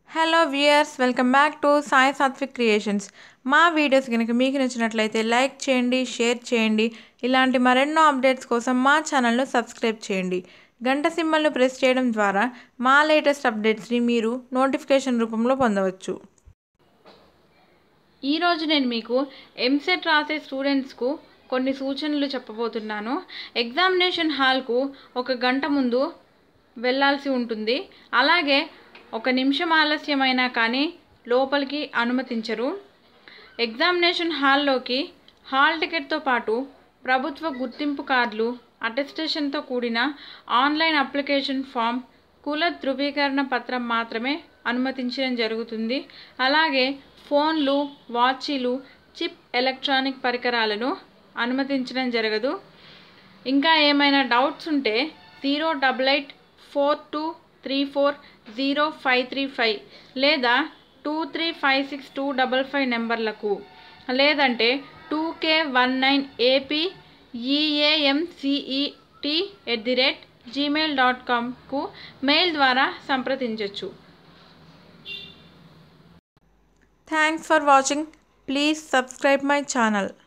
hello viewers welcome back to Sai Satvik creations మా videos కనుక మీకు నచ్చినట్లయితే లైక్ చేయండి షేర్ చేయండి ఇలాంటి మరెన్నో అప్డేట్స్ కోసం మా ఛానల్ను సబ్స్క్రైబ్ చేయండి గంట సింబల్ను ప్రెస్ చేయడం ద్వారా మా లేటెస్ట్ అప్డేట్స్ని మీరు నోటిఫికేషన్ రూపంలో పొందవచ్చు ఈరోజు నేను మీకు ఎంసెట్ రాసే స్టూడెంట్స్కు కొన్ని సూచనలు చెప్పబోతున్నాను ఎగ్జామినేషన్ హాల్కు ఒక గంట ముందు వెళ్ళాల్సి ఉంటుంది అలాగే ఒక నిమిషం ఆలస్యమైనా కానీ లోపలికి అనుమతించరు ఎగ్జామినేషన్ హాల్లోకి హాల్ టికెట్తో పాటు ప్రభుత్వ గుర్తింపు కార్డులు అటెస్టేషన్తో కూడిన ఆన్లైన్ అప్లికేషన్ ఫామ్ కుల ధృవీకరణ పత్రం మాత్రమే అనుమతించడం జరుగుతుంది అలాగే ఫోన్లు వాచీలు చిప్ ఎలక్ట్రానిక్ పరికరాలను అనుమతించడం జరగదు ఇంకా ఏమైనా డౌట్స్ ఉంటే zero double eight four two three four zero five three five లేదా two three five six two double five నెంబర్లకు లేదంటే two K one nine AP EAMCET at the rate Gmail dot కామ్కు మెయిల్ ద్వారా సంప్రదించవచ్చు thanks for watching please subscribe my channel